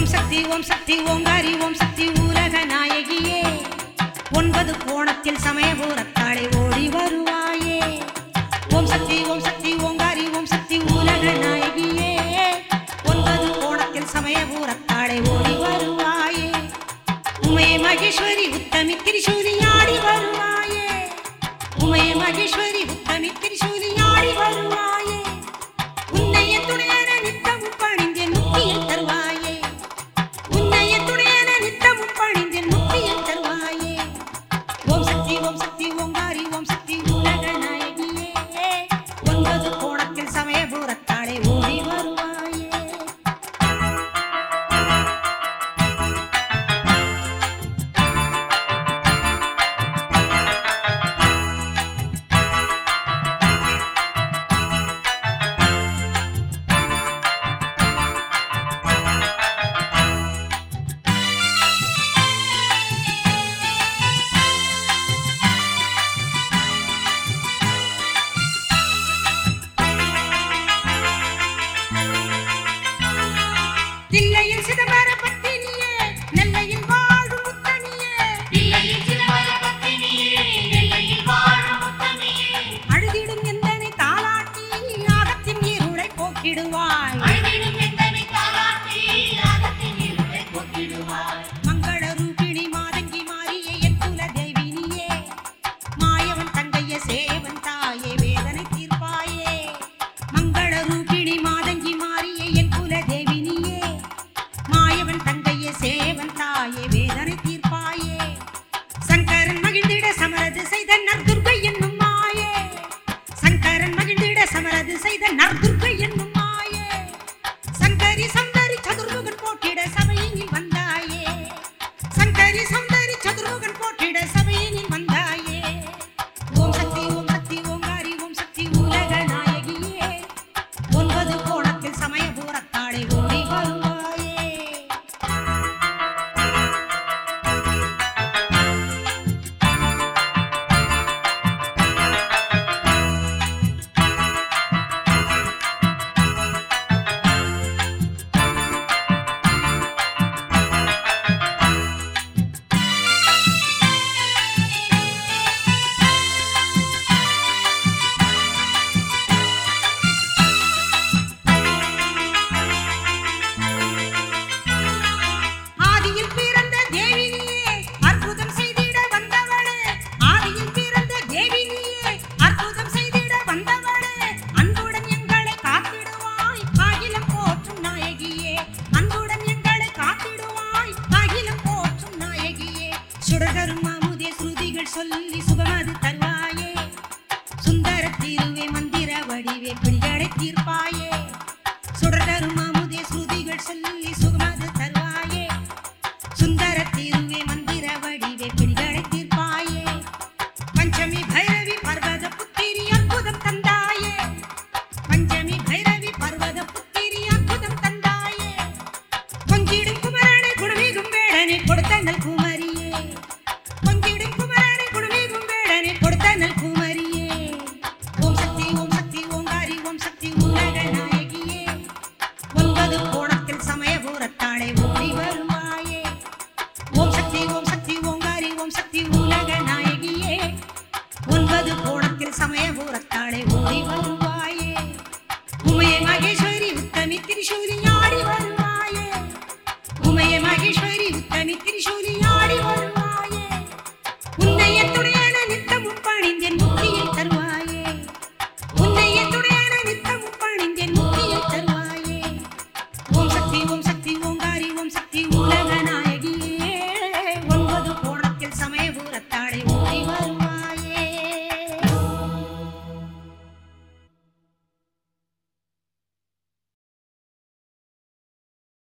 ஓம் சக்தி ஓம் சக்தி ஓங்காரி ஓம் சக்தி உலக நாயகியே ஒன்பது கோணத்தில் சமயபுரத்தாளே ஓடி வருவாயே ஓம் சக்தி ஓம் சக்தி ஓங்காரி ஓம் சக்தி உலக நாயகியே ஒன்பது கோணத்தில் சமயபுரத்தாளே ஓடி வருவாயே உமே மகேஸ்வரி உத்தமி திரிசூலி ஆடி வருவாயே உமே மகேஸ்வரி உத்தமி திரிசூலி ஆடி வருவாயே உன்னைய துணையன நித்தமும் பணிந்தேன் முக்தியில் தருவாயே உன்னைய துணையன நித்தமும் பணிந்தேன் முக்தியில் தருவாயே ஓம் சக்தி ஓம் சக்தி ஓங்காரி ஓம் சக்தி உலக நாயகியே ஒன்பது கோணத்தில் சமயபுரத்தாளே ஓடி வருவாயே தில்லையில் சிதம்பர பத்தினியே நெல்லையில் வாழும் முத்தனியே தில்லையில் சிதம்பர பத்தினியே, நெல்லையில் வாழும் முத்தமியே. அழுதிடும் எந்தனை தாளாட்டி ஆகத்தின் இருளை போக்கிடுவாய் அழுதிடும் எந்தனை தாலாட்டி, அகத்தின் இருளை போக்கிடுவாய். மங்கள ரூபிணி மாதங்கி மாறிய என் குல தேவினியே மாயவன் தங்கைய சேவன் தாயே வேதனை தீர்ப்பாயே மங்கள ரூபிணி மாதங்கி மாறிய என் குல தேவினியே மாயவன் தங்கைய சேவன் தாயே வேதனை தீர்ப்பாயே சங்கரன் மகிழ்ந்திட சமரது செய்த நற்துர்கை என்னும் மாயே சங்கரன் மகிழ்ந்திட சமரது செய்த நற்துர்கை என்னும் மாயே சங்கரி சந்தரி சதுர்முகன் போட்டிட சபையினில் வந்தாயே சங்கரி சந்தரி சதுர்முகன் போட்டிட சபையினில் வந்தாயே ஓம் சக்தி ஓம் சக்தி ஓங்காரி ஓம் சக்தி உலக நாயகியே ஒன்பது கோணத்தில் சமயபுரத்தாளை ஓடி வருவாயே ஆதியில் பிறந்த தேவினியே அற்புதம் செய்திட வந்தவளே ஆதியில் பிறந்த தேவினியே அற்புதம் செய்திட வந்தவளே அன்புடன் எங்களை காத்திடுவாய் அகிலம் போற்றும் நாயகியே அன்புடன் எங்களை காத்திடுவாய் அகிலம் போற்றும் நாயகியே சுடகரும் மாமுதே ஸ்ருதிகள் சொல்லி சுகமது தருவாயே சுந்தர தீருவே மந்திர வடிவே பிடிகளை தீர்ப்பாயே சுடரும் மாமுதே ஸ்ருதிகள் சொல்லி சுகமது தருவாயே சுந்தர தீருவே மந்திர வடிவே பிடிகளை தீர்ப்பாயே பஞ்சமி பைரவி பர்வத புத்திரி அற்புதம் தந்தாயே பஞ்சமி பைரவி பர்வத புத்திரி அற்புதம் தந்தாயே பொங்கிடும் குமரனை குடுமிகும் வேடனை கொடுத்த நல் குமரியே பொங்கிடும் குமரனை குடுமிகும் வேடனை கொடுத்த நல் குமரியே ஓம் சக்தி ஓம் சக்தி ஓங்காரி ஓம் சக்தி உலக நாயகியே ஒன்பது கோணத்தில் சமயபுரத்தாளை ஓடி வருவாயே ஓம் சக்தி ஓம் சக்தி ஓங்காரி ஓம் சக்தி உலக நாயகியே ஒன்பது கோணத்தில் சமயபுரத்தாளை ஓடி வருவாயே